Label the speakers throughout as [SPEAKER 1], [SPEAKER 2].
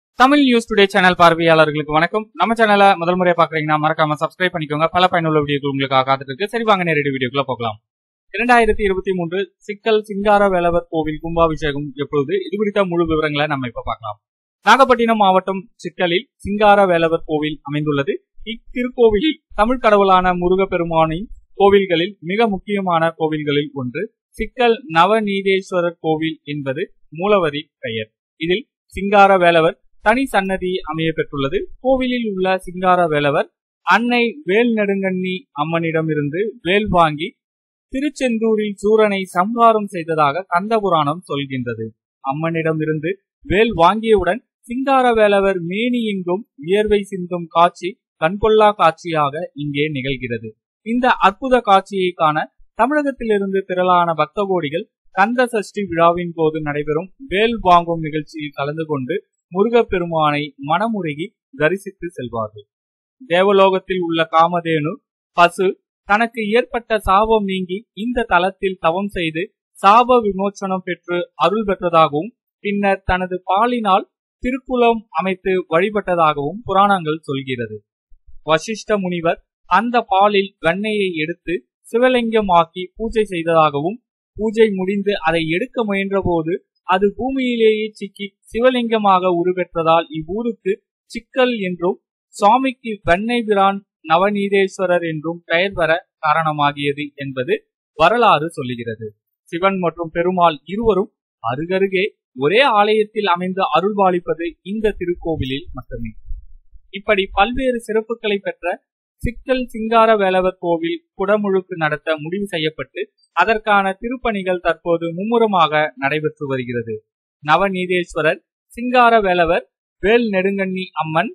[SPEAKER 1] Tamil news today channel பார்வையாளர்களுக்கு வணக்கம் நம்ம சேனலை முதல் முறையா பாக்குறீங்கன்னா மறக்காம சப்ஸ்கிரைப் பண்ணிக்கோங்க பல பயனுள்ள வீடியோக்கள் உங்களுக்காக காத்துட்டு இருக்கு சரி வாங்க நேரடி வீடியோக்குள்ள போகலாம் இரண்டாயிரத்தி இருபத்தி மூன்று சிக்கல் சிங்கார வேலவர் கோவில் கும்பாபிஷேகம் எப்பொழுது இது குறித்த முழு விவரங்களை நம்ம இப்ப பார்க்கலாம் நாகப்பட்டினம் மாவட்டம் சிக்கலில் சிங்கார வேலவர் கோவில் அமைந்துள்ளது இத்திருக்கோவிலில் தமிழ் கடவுளான முருகப்பெருமானின் கோவில்களில் மிக முக்கியமான கோவில்களில் ஒன்று சிக்கல் நவநீதேஸ்வரர் கோவில் என்பது மூலவரி பெயர் இதில் சிங்கார வேலவர் தனி சன்னதி அமைய பெற்றுள்ளது கோவிலில் உள்ள சிங்கார வேலவர் அன்னை வேல் நெடுங்கண்ணி அம்மனிடமிருந்து வேல் வாங்கி திருச்செந்தூரில் சூரனை சம்ஹாரம் செய்ததாக கந்தபுராணம் சொல்கின்றது அம்மனிடமிருந்து வேல் வாங்கியவுடன் சிங்கார வேலவர் மேனி எங்கும் வியர்வை சிந்தும் காட்சி கண்கொள்ளா காட்சியாக இங்கே நிகழ்கிறது இந்த அற்புத காட்சியை காண தமிழகத்திலிருந்து திரளான பக்த கோடிகள் கந்த சஷ்டி விழாவின் போது நடைபெறும் வேல் வாங்கும் நிகழ்ச்சியில் கலந்து கொண்டு முருகப்பெருமானை மனமுருகி தரிசித்து செல்வார்கள் தேவலோகத்தில் உள்ள காமதேனு பசு தனக்கு ஏற்பட்ட சாபம் நீங்கி இந்த தலத்தில் தவம் செய்து சாப விமோச்சனம் பெற்று அருள் பெற்றதாகவும் பின்னர் தனது பாலினால் திருக்குளம் அமைத்து வழிபட்டதாகவும் புராணங்கள் சொல்கிறது வசிஷ்ட முனிவர் அந்த பாலில் வெண்ணெயை எடுத்து சிவலிங்கமாக்கி பூஜை செய்ததாகவும் பூஜை முடிந்து அதை எடுக்க முயன்றபோது அது பூமியிலேயே சிக்கி சிவலிங்கமாக உருவெற்றதால் இவ்வூருக்கு சிக்கல் என்றும் சுவாமிக்கு வெண்ணெய் பிரான் நவநீதேஸ்வரர் என்றும் பெயர் வர காரணமாகியது என்பது வரலாறு சொல்லுகிறது சிவன் மற்றும் பெருமாள் இருவரும் அருகருகே ஒரே ஆலயத்தில் அமைந்து அருள்பாலிப்பது இந்த திருக்கோவிலில் மட்டுமே இப்படி பல்வேறு சிறப்புகளை பெற்ற சிக்கல் சிங்கார வேலவர் கோவில் குடமுழுக்கு நடத்த முடிவு செய்யப்பட்டு அதற்கான திருப்பணிகள் தற்போது மும்முரமாக நடைபெற்று வருகிறது நவநீதேஸ்வரர் சிங்கார வேலவர் வேல் நெடுங்கண்ணி அம்மன்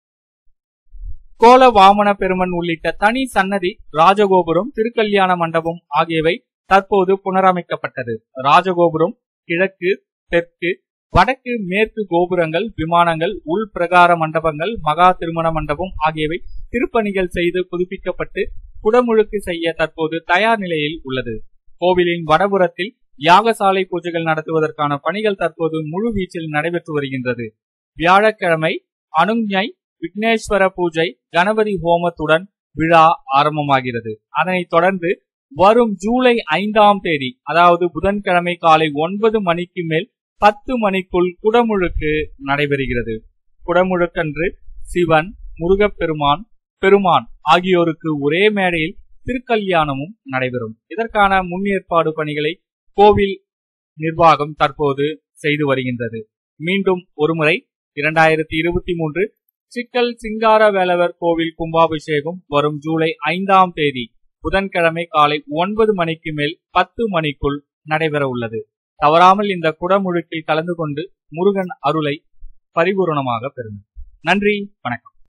[SPEAKER 1] கோல வாமன பெருமன் உள்ளிட்ட தனி சன்னதி ராஜகோபுரம் திருக்கல்யாண மண்டபம் ஆகியவை தற்போது புனரமைக்கப்பட்டது ராஜகோபுரம் கிழக்கு தெற்கு வடக்கு மேற்கு கோபுரங்கள் விமானங்கள் உள் பிரகார மண்டபங்கள் மகா திருமண மண்டபம் ஆகியவை திருப்பணிகள் செய்து புதுப்பிக்கப்பட்டு குடமுழுக்கு செய்ய தற்போது தயார் நிலையில் உள்ளது கோவிலின் வடபுறத்தில் யாகசாலை பூஜைகள் நடத்துவதற்கான பணிகள் தற்போது முழு வீச்சில் நடைபெற்று வருகின்றது வியாழக்கிழமை அனுஞை விக்னேஸ்வர பூஜை கணபதி ஹோமத்துடன் விழா ஆரம்பமாகிறது அதனைத் தொடர்ந்து வரும் ஜூலை ஐந்தாம் தேதி அதாவது புதன்கிழமை காலை ஒன்பது மணிக்கு மேல் பத்து மணிக்குள் குடமுழுக்கு நடைபெறுகிறது குடமுழுக்கன்று சிவன் முருகப்பெருமான் பெருமான் ஆகியோருக்கு ஒரே மேடையில் திருக்கல்யாணமும் நடைபெறும் இதற்கான முன்னேற்பாடு பணிகளை கோவில் நிர்வாகம் தற்போது செய்து வருகின்றது மீண்டும் ஒருமுறை இரண்டாயிரத்தி இருபத்தி மூன்று சிக்கல் சிங்கார வேலவர் கோவில் கும்பாபிஷேகம் வரும் ஜூலை ஐந்தாம் தேதி புதன்கிழமை காலை ஒன்பது மணிக்கு மேல் பத்து மணிக்குள் நடைபெற உள்ளது தவறாமல் இந்த குடமுழுக்கில் கலந்து கொண்டு முருகன் அருளை பரிபூரணமாக பெறுங்கள் நன்றி வணக்கம்